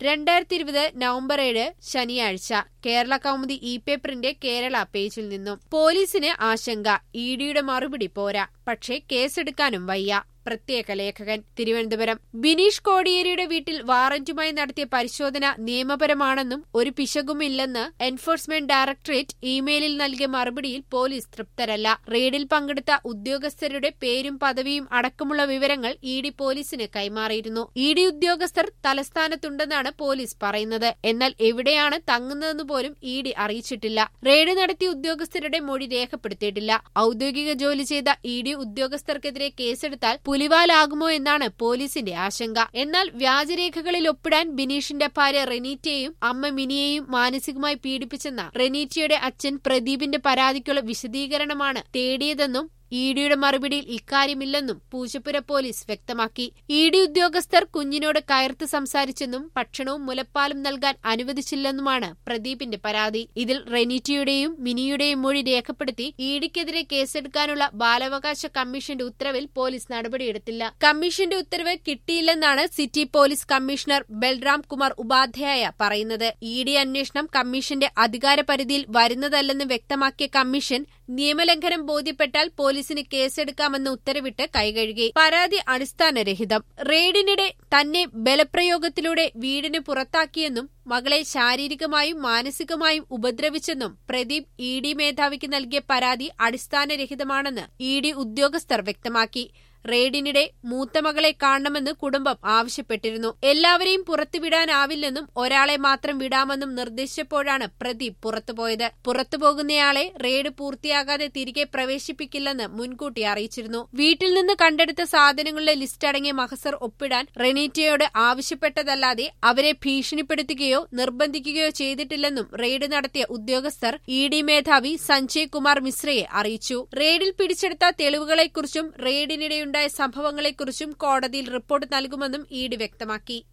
രണ്ടായിരത്തി ഇരുപത് നവംബർ ഏഴ് ശനിയാഴ്ച കേരള കൗമുദി ഇ പേപ്പറിന്റെ കേരള പേജിൽ നിന്നും പോലീസിന് ആശങ്ക ഇ ഡിയുടെ മറുപടി പോരാ പക്ഷേ കേസെടുക്കാനും വയ്യ പ്രത്യേക ലേഖകൻ തിരുവനന്തപുരം ബിനീഷ് കോടിയേരിയുടെ വീട്ടിൽ വാറന്റുമായി നടത്തിയ പരിശോധന നിയമപരമാണെന്നും ഒരു പിശകുമില്ലെന്ന് എൻഫോഴ്സ്മെന്റ് ഡയറക്ടറേറ്റ് ഇമെയിലിൽ നൽകിയ മറുപടിയിൽ പോലീസ് തൃപ്തരല്ല റെയ്ഡിൽ പങ്കെടുത്ത ഉദ്യോഗസ്ഥരുടെ പേരും പദവിയും അടക്കമുള്ള വിവരങ്ങൾ ഇ ഡി പോലീസിന് കൈമാറിയിരുന്നു ഇ ഡി ഉദ്യോഗസ്ഥർ തലസ്ഥാനത്തുണ്ടെന്നാണ് പോലീസ് പറയുന്നത് എന്നാൽ എവിടെയാണ് തങ്ങുന്നതെന്ന് പോലും ഇ ഡി അറിയിച്ചിട്ടില്ല റെയ്ഡ് നടത്തിയ ഉദ്യോഗസ്ഥരുടെ മൊഴി രേഖപ്പെടുത്തിയിട്ടില്ല ഔദ്യോഗിക ജോലി ചെയ്ത ഇ ഡി ഉദ്യോഗസ്ഥർക്കെതിരെ കേസെടുത്താൽ പുലിവാലാകുമോ എന്നാണ് പോലീസിന്റെ ആശങ്ക എന്നാൽ വ്യാജരേഖകളിൽ ഒപ്പിടാൻ ബിനീഷിന്റെ ഭാര്യ റെനീറ്റയെയും അമ്മ മിനിയെയും മാനസികമായി പീഡിപ്പിച്ചെന്ന റെനീറ്റയുടെ അച്ഛൻ പ്രദീപിന്റെ പരാതിക്കുള്ള വിശദീകരണമാണ് തേടിയതെന്നും ഇ ഡിയുടെ മറുപടിയിൽ ഇക്കാര്യമില്ലെന്നും പൂജപ്പുര പോലീസ് വ്യക്തമാക്കി ഇ ഡി ഉദ്യോഗസ്ഥർ കുഞ്ഞിനോട് കയർത്ത് സംസാരിച്ചെന്നും ഭക്ഷണവും മുലപ്പാലും നൽകാൻ അനുവദിച്ചില്ലെന്നുമാണ് പ്രദീപിന്റെ പരാതി ഇതിൽ റെനീറ്റയുടെയും മിനിയുടെയും മൊഴി രേഖപ്പെടുത്തി ഇ ഡിക്കെതിരെ കേസെടുക്കാനുള്ള ബാലാവകാശ കമ്മീഷന്റെ ഉത്തരവിൽ പോലീസ് നടപടിയെടുത്തില്ല കമ്മീഷന്റെ ഉത്തരവ് കിട്ടിയില്ലെന്നാണ് city police commissioner Balram Kumar Upadhyay പറയുന്നത് ഇ ഡി അന്വേഷണം കമ്മീഷന്റെ അധികാരപരിധിയിൽ വരുന്നതല്ലെന്ന് വ്യക്തമാക്കിയ കമ്മീഷൻ നിയമലംഘനം ബോധ്യപ്പെട്ടാൽ പോലീസിന് കേസെടുക്കാമെന്ന് ഉത്തരവിട്ട് കൈകഴുകി പരാതി അടിസ്ഥാനരഹിതം റെയ്ഡിനിടെ തന്നെ ബലപ്രയോഗത്തിലൂടെ വീടിന് പുറത്താക്കിയെന്നും മകളെ ശാരീരികമായും മാനസികമായും ഉപദ്രവിച്ചെന്നും പ്രദീപ് ഇ ഡി മേധാവിക്ക് നൽകിയ പരാതി അടിസ്ഥാനരഹിതമാണെന്ന് ഇ ഡി ഉദ്യോഗസ്ഥർ വ്യക്തമാക്കി റെയ്ഡിനിടെ മൂത്ത മകളെ കാണണമെന്ന് കുടുംബം ആവശ്യപ്പെട്ടിരുന്നു എല്ലാവരെയും പുറത്തുവിടാനാവില്ലെന്നും ഒരാളെ മാത്രം വിടാമെന്നും നിർദ്ദേശിച്ചപ്പോഴാണ് പ്രദീപ് പുറത്തുപോയത് പുറത്തുപോകുന്നയാളെ റെയ്ഡ് പൂർത്തിയാകാതെ തിരികെ പ്രവേശിപ്പിക്കില്ലെന്ന് മുൻകൂട്ടി അറിയിച്ചിരുന്നു വീട്ടിൽ നിന്ന് കണ്ടെടുത്ത സാധനങ്ങളുടെ ലിസ്റ്റ് അടങ്ങിയ മഹസർ ഒപ്പിടാൻ റെനീറ്റയോട് ആവശ്യപ്പെട്ടതല്ലാതെ അവരെ ഭീഷണിപ്പെടുത്തുകയോ നിർബന്ധിക്കുകയോ ചെയ്തിട്ടില്ലെന്നും റെയ്ഡ് നടത്തിയ ഉദ്യോഗസ്ഥർ ഇ ഡി മേധാവി സഞ്ജയ് കുമാർ മിശ്രയെ അറിയിച്ചു റെയ്ഡിൽ പിടിച്ചെടുത്ത തെളിവുകളെക്കുറിച്ചും റെയ്ഡിനിടെയുണ്ടായ സംഭവങ്ങളെക്കുറിച്ചും കോടതിയിൽ റിപ്പോർട്ട് നൽകുമെന്നും ഇ ഡി വ്യക്തമാക്കി